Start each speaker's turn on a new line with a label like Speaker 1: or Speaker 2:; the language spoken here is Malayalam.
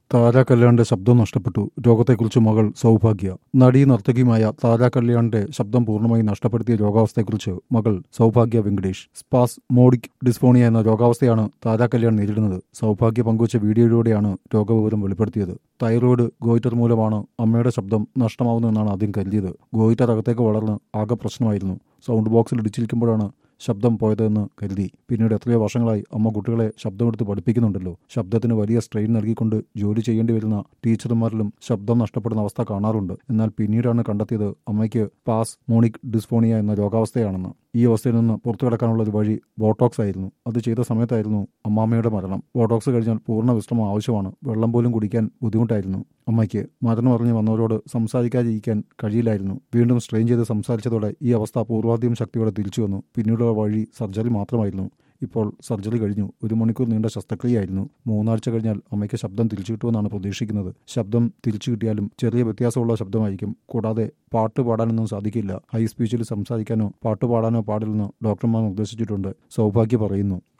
Speaker 1: താര കല്യാണിന്റെ ശബ്ദം നഷ്ടപ്പെട്ടു രോഗത്തെക്കുറിച്ച് മകൾ സൗഭാഗ്യ നടീ നർത്തകിയുമായ താര കല്യാണിന്റെ ശബ്ദം പൂർണ്ണമായി നഷ്ടപ്പെടുത്തിയ രോഗാവസ്ഥയെക്കുറിച്ച് മകൾ Saubhagya Venkatesh spasmodic dysphonia എന്ന രോഗാവസ്ഥയാണ് താര കല്യാൺ നേരിടുന്നത് സൗഭാഗ്യ പങ്കുവച്ച വീഡിയോയിലൂടെയാണ് രോഗവിവരം വെളിപ്പെടുത്തിയത് തൈറോയ്ഡ് ഗോയിറ്റർ മൂലമാണ് അമ്മയുടെ ശബ്ദം നഷ്ടമാവുന്നതെന്നാണ് ആദ്യം കരുതിയത് ഗോയിറ്റർ അകത്തേക്ക് വളർന്ന് ആകെ പ്രശ്നമായിരുന്നു സൗണ്ട് ബോക്സിൽ ഇടിച്ചിരിക്കുമ്പോഴാണ് ശബ്ദം പോയതെന്ന് കരുതി പിന്നീട് എത്രയോ വർഷങ്ങളായി അമ്മ കുട്ടികളെ ശബ്ദമെടുത്ത് പഠിപ്പിക്കുന്നുണ്ടല്ലോ ശബ്ദത്തിന് വലിയ സ്ട്രെയിൻ നൽകിക്കൊണ്ട് ജോലി ചെയ്യേണ്ടി വരുന്ന ടീച്ചർമാരിലും ശബ്ദം നഷ്ടപ്പെടുന്ന അവസ്ഥ കാണാറുണ്ട് എന്നാൽ പിന്നീടാണ് കണ്ടെത്തിയത് അമ്മയ്ക്ക് പാസ് മോണിക് ഡിസ്ഫോണിയ എന്ന രോഗാവസ്ഥയാണെന്ന് ഈ അവസ്ഥയിൽ നിന്ന് പുറത്തു കടക്കാനുള്ള ഒരു വഴി ബോട്ടോക്സ് ആയിരുന്നു അത് ചെയ്ത സമയത്തായിരുന്നു അമ്മാമ്മയുടെ മരണം ബോട്ടോക്സ് കഴിഞ്ഞാൽ പൂർണ്ണ വിശ്രമം ആവശ്യമാണ് വെള്ളം പോലും കുടിക്കാൻ ബുദ്ധിമുട്ടായിരുന്നു അമ്മയ്ക്ക് മരണം അറിഞ്ഞ് വന്നവരോട് സംസാരിക്കാതിരിക്കാൻ കഴിയില്ലായിരുന്നു വീണ്ടും സ്ട്രെയിൻ ചെയ്ത് സംസാരിച്ചതോടെ ഈ അവസ്ഥ പൂർവാധികം ശക്തിയോടെ തിരിച്ചു വന്നു പിന്നീടുള്ള വഴി സർജറി മാത്രമായിരുന്നു ഇപ്പോൾ സർജറി കഴിഞ്ഞു ഒരു മണിക്കൂർ നീണ്ട ശസ്ത്രക്രിയയായിരുന്നു മൂന്നാഴ്ച കഴിഞ്ഞാൽ അമ്മയ്ക്ക് ശബ്ദം തിരിച്ചു കിട്ടുമെന്നാണ് പ്രതീക്ഷിക്കുന്നത് ശബ്ദം തിരിച്ചു കിട്ടിയാലും ചെറിയ വ്യത്യാസമുള്ള ശബ്ദമായിരിക്കും കൂടാതെ പാട്ട് പാടാനൊന്നും സാധിക്കില്ല ഹൈ സ്പീച്ചിൽ സംസാരിക്കാനോ പാട്ട് പാടാനോ പാടില്ലെന്ന് ഡോക്ടർമാർ നിർദ്ദേശിച്ചിട്ടുണ്ട് സൗഭാഗ്യ പറയുന്നു